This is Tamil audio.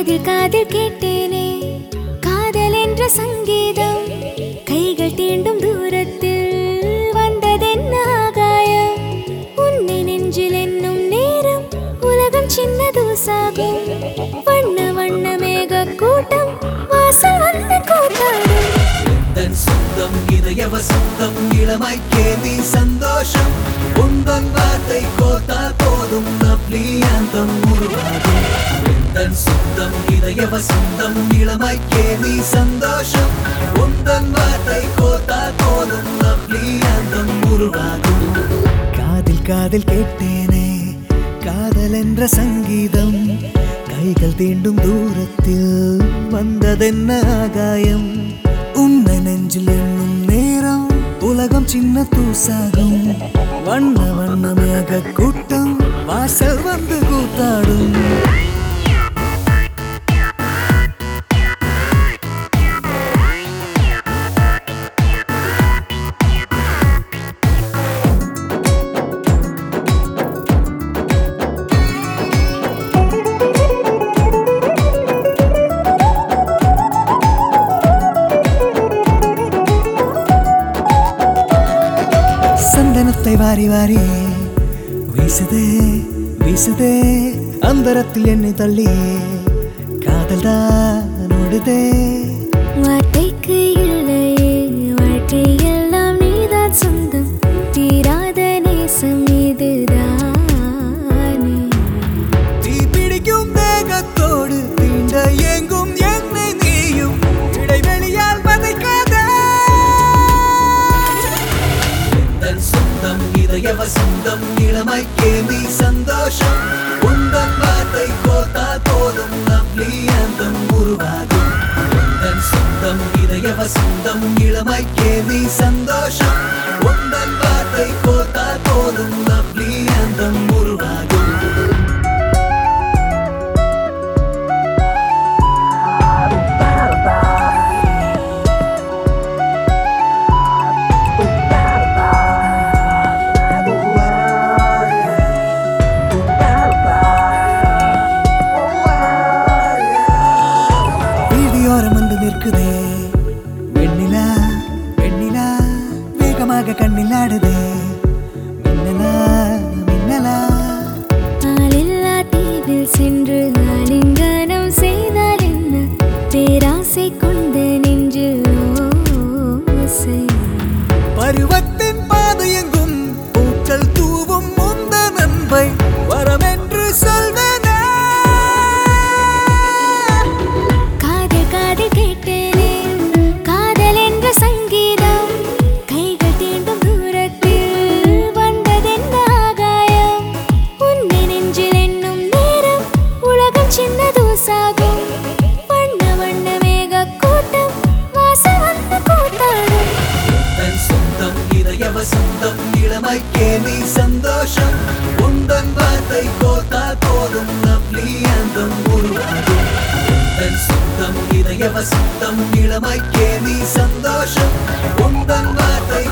காதில் காதில் கேட்டேனே காதல் என்ற சங்கீதம் கைகள் தீண்டும் தூரத்தில் வந்ததென்ன ஆகாயம் உன்னை நெஞ்சில் என்னும் நேரம் உலகம் சின்ன தூசாகும் வண்ண வண்ண மேக கூட்டம் வாசல் வந்து கூத்தாடும் தன் சொந்தம் இதய வசந்தம் இளமை கேலி சந்தோஷம் உந்தன் வார்த்தை கோத்தால் போதும் நப்ளி அந்தம் உருவாகும் தன் சொந்தம் இதய வசந்தம் இளமை கேலி சந்தோஷம் உந்தன் வார்த்தை கோத்தால் போதும் நப்ளி அந்தம் உருவாகும் காதில் காதில் கேட்டேனே காதல் என்ற சங்கீதம் கைகள் தீண்டும் தூரத்தில் வந்ததென்ன ஆகாயம் உன்னை நெஞ்சில் என்னும் நேரம் உலகம் சின்ன தூசாகும் வண்ண வண்ண மேக கூட்டம் வாசல் வந்து கூத்தாடும் சந்தனத்தை வாரி வாரி வீசுதே வீசுதே அந்தரத்தில் என்னை தள்ளி காதல் தான் ஓடுதே வார்த்தைக்கு இல்லையே வாழ்க்கை எல்லாம் நீதான் சொந்தம் தீராத நேசம் இதுதானே தீ பிடிக்கும் தேகத்தோடு தீண்ட எங்கும் என்னை நீயும் இடைவெளியால் வதைக்காதே எந்தன் சொந்தம் இதய வசந்தம் இளமை கேலி சந்தோஷம் உந்தன் வார்த்தை கோத்தால் போதும் நப்ளி அந்தம் உருவாகும் எந்தன் சொந்தம் இதய வசந்தம் இளமை கேலி சந்தோஷம் உந்தன் வார்த்தை கோத்தால் போதும் நப்ளி அந்தம் உருவாகும் வீதியோரம் வந்து நிற்குதே வெண்ணிலா வெண்ணிலா வேகமாக கண்ணில் ஆடுதே மின்னலா மின்னலா ஆளில்லா தீவில் சென்று ஆலிங்கனம் செய்தால் என்ன பேராசை கொண்ட நெஞ்சு ஓசை பருவத்தின் பாதையெங்கும் பூக்கள் தூவும் முந்த நண்பை வரமென்று சொல்வேனே காதல் காதல் கேட்டேனே காதல் என்ற சங்கீதம் கைகள் தீண்டும் தூரத்தில் வந்ததென்ன ஆகாயம் உன்னை நெஞ்சில் என்னும் நேரம் உலகம் சின்ன தூசாகும் வண்ண வண்ண மேக கூட்டம் வாசல் வந்து கூத்தாடும் தன் சொந்தம் இதய வசந்தம் இளமை கேலி சந்தோஷம் உந்தன் வார்த்தை கோத்தால் போதும் நப்ளி அந்தம் உருவாகும் தன் சொந்தம் இதய வசந்தம் இளமை கேலி சந்தோஷம் உந்தன் வார்த்தை